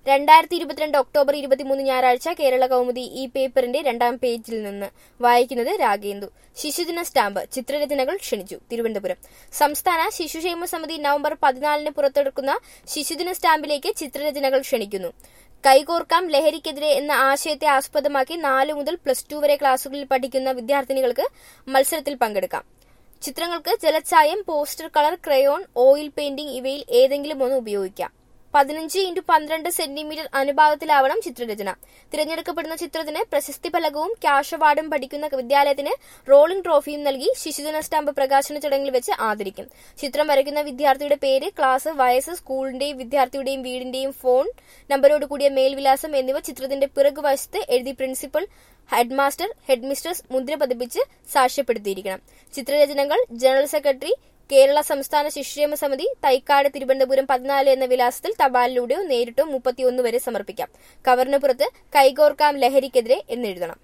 രണ്ടായിരത്തി ഇരുപത്തിരണ്ട് ഒക്ടോബർ ഇരുപത്തിമൂന്ന് ഞായറാഴ്ച കേരള കൗമുദി ഈ പേപ്പറിന്റെ രണ്ടാം പേജിൽ നിന്ന് വായിക്കുന്നത് രാഗേന്ദു ശിശുദിന സ്റ്റാമ്പ് ചിത്രരചനകൾ ക്ഷണിച്ചു തിരുവനന്തപുരം സംസ്ഥാന ശിശുക്ഷേമ സമിതി നവംബർ പതിനാലിന് പുറത്തെടുക്കുന്ന ശിശുദിന സ്റ്റാമ്പിലേക്ക് ചിത്രരചനകൾ ക്ഷണിക്കുന്നു കൈകോർക്കാം ലഹരിക്കെതിരെ എന്ന ആശയത്തെ ആസ്പദമാക്കി നാല് മുതൽ പ്ലസ് ടു വരെ ക്ലാസുകളിൽ പഠിക്കുന്ന വിദ്യാർത്ഥിനികൾക്ക് മത്സരത്തിൽ പങ്കെടുക്കാം ചിത്രങ്ങൾക്ക് ജലച്ചായം poster colour crayon oil painting ഇവയിൽ ഏതെങ്കിലും ഒന്ന് ഉപയോഗിക്കാം പതിനഞ്ച് ഇൻറ്റു പന്ത്രണ്ട് സെന്റിമീറ്റർ അനുപാതത്തിലാവണം ചിത്രരചന തിരഞ്ഞെടുക്കപ്പെടുന്ന ചിത്രത്തിന് പ്രശസ്തി ഫലകവും ക്യാഷ് അവാർഡും പഠിക്കുന്ന വിദ്യാലയത്തിന് റോളിംഗ് ട്രോഫിയും നൽകി ശിശുദിന സ്റ്റാമ്പ് പ്രകാശന ചടങ്ങിൽ വെച്ച് ആദരിക്കും ചിത്രം വരയ്ക്കുന്ന വിദ്യാർത്ഥിയുടെ പേര് ക്ലാസ് വയസ്സ് സ്കൂളിന്റെയും വിദ്യാർത്ഥിയുടെയും വീടിന്റെയും ഫോൺ നമ്പരോട് കൂടിയ മേൽവിലാസം എന്നിവ ചിത്രത്തിന്റെ പിറകുവശത്ത് എഴുതി പ്രിൻസിപ്പൽ ഹെഡ്മാസ്റ്റർ ഹെഡ്മിസ്ട്രസ് മുദ്ര പതിപ്പിച്ച് സാക്ഷ്യപ്പെടുത്തിയിരിക്കണം ചിത്രരചനകൾ ജനറൽ സെക്രട്ടറി കേരള സംസ്ഥാന ശിശുക്ഷേമ സമിതി തൈക്കാട് തിരുവനന്തപുരം പതിനാല് എന്ന വിലാസത്തിൽ തപാലിലൂടെയോ നേരിട്ടോ മുപ്പത്തിയൊന്ന് വരെ സമർപ്പിക്കാം കവറിന് പുറത്ത് കൈകോർക്കാം ലഹരിക്കെതിരെ എന്നെഴുതണം